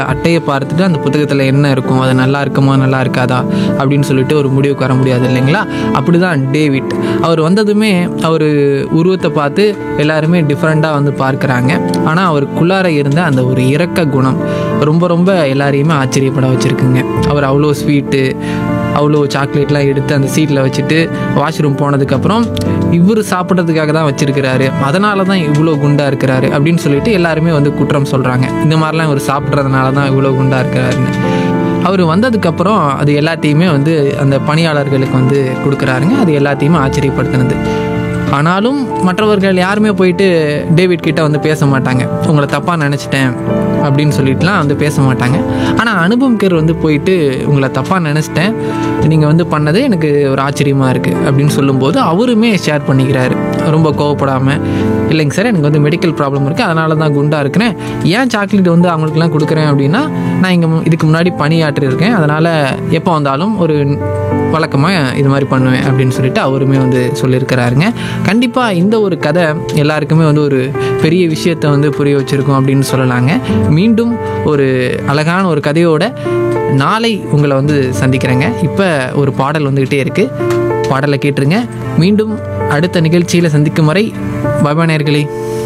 அட்டையை பார்த்துட்டு அந்த புத்தகத்தில் என்ன இருக்கும் அது நல்லா இருக்குமா நல்லா இருக்காதா அப்படின்னு சொல்லிட்டு ஒரு முடிவுக்கு வர முடியாது இல்லைங்களா அப்படிதான் டேவிட் அவர் வந்ததுமே அவர் உருவத்தை பார்த்து எல்லாருமே டிஃப்ரெண்ட்டாக வந்து பார்க்குறாங்க ஆனால் அவருக்குள்ளார இருந்த அந்த ஒரு இரக்க குணம் ரொம்ப ரொம்ப எல்லாரையுமே ஆச்சரியப்பட வச்சுருக்குங்க அவர் அவ்வளோ ஸ்வீட்டு அவ்வளோ சாக்லேட்லாம் எடுத்து அந்த சீட்டில் வச்சுட்டு வாஷ்ரூம் போனதுக்கப்புறம் இவர் சாப்பிட்றதுக்காக தான் வச்சிருக்கிறாரு அதனால தான் இவ்வளோ குண்டாக இருக்கிறாரு அப்படின்னு சொல்லிட்டு எல்லாருமே வந்து குற்றம் சொல்கிறாங்க இந்த மாதிரிலாம் இவர் சாப்பிட்றதுனால தான் இவ்வளோ குண்டாக இருக்கிறாருன்னு அவர் வந்ததுக்கப்புறம் அது எல்லாத்தையுமே வந்து அந்த பணியாளர்களுக்கு வந்து கொடுக்குறாருங்க அது எல்லாத்தையுமே ஆச்சரியப்படுத்தினது ஆனாலும் மற்றவர்கள் யாருமே போயிட்டு டேவிட் கிட்ட வந்து பேச மாட்டாங்க உங்களை தப்பாக நினச்சிட்டேன் அப்படின்னு சொல்லிட்டுலாம் வந்து பேச மாட்டாங்க ஆனால் அனுபவம் கேர் வந்து போயிட்டு உங்களை தப்பாக நினச்சிட்டேன் நீங்கள் வந்து பண்ணது எனக்கு ஒரு ஆச்சரியமாக இருக்குது அப்படின்னு சொல்லும்போது அவருமே ஷேர் பண்ணிக்கிறாரு ரொம்ப கோவப்படாமல் இல்லைங்க சார் எனக்கு வந்து மெடிக்கல் ப்ராப்ளம் இருக்குது அதனால தான் குண்டாக இருக்கிறேன் ஏன் சாக்லேட் வந்து அவங்களுக்குலாம் கொடுக்குறேன் அப்படின்னா நான் இங்கே இதுக்கு முன்னாடி பணியாற்றிருக்கேன் அதனால் எப்போ வந்தாலும் ஒரு வழக்கமாக இது மாதிரி பண்ணுவேன் அப்படின்னு சொல்லிட்டு அவருமே வந்து சொல்லியிருக்கிறாருங்க கண்டிப்பாக இந்த ஒரு கதை எல்லாருக்குமே வந்து ஒரு பெரிய விஷயத்தை வந்து புரிய வச்சுருக்கோம் அப்படின்னு சொல்லலாங்க மீண்டும் ஒரு அழகான ஒரு கதையோட நாளை உங்களை வந்து சந்திக்கிறேங்க இப்போ ஒரு பாடல் வந்துக்கிட்டே இருக்குது பாடலை கேட்டுருங்க மீண்டும் அடுத்த நிகழ்ச்சியில் சந்திக்கும் வரை பாபா நேர்களே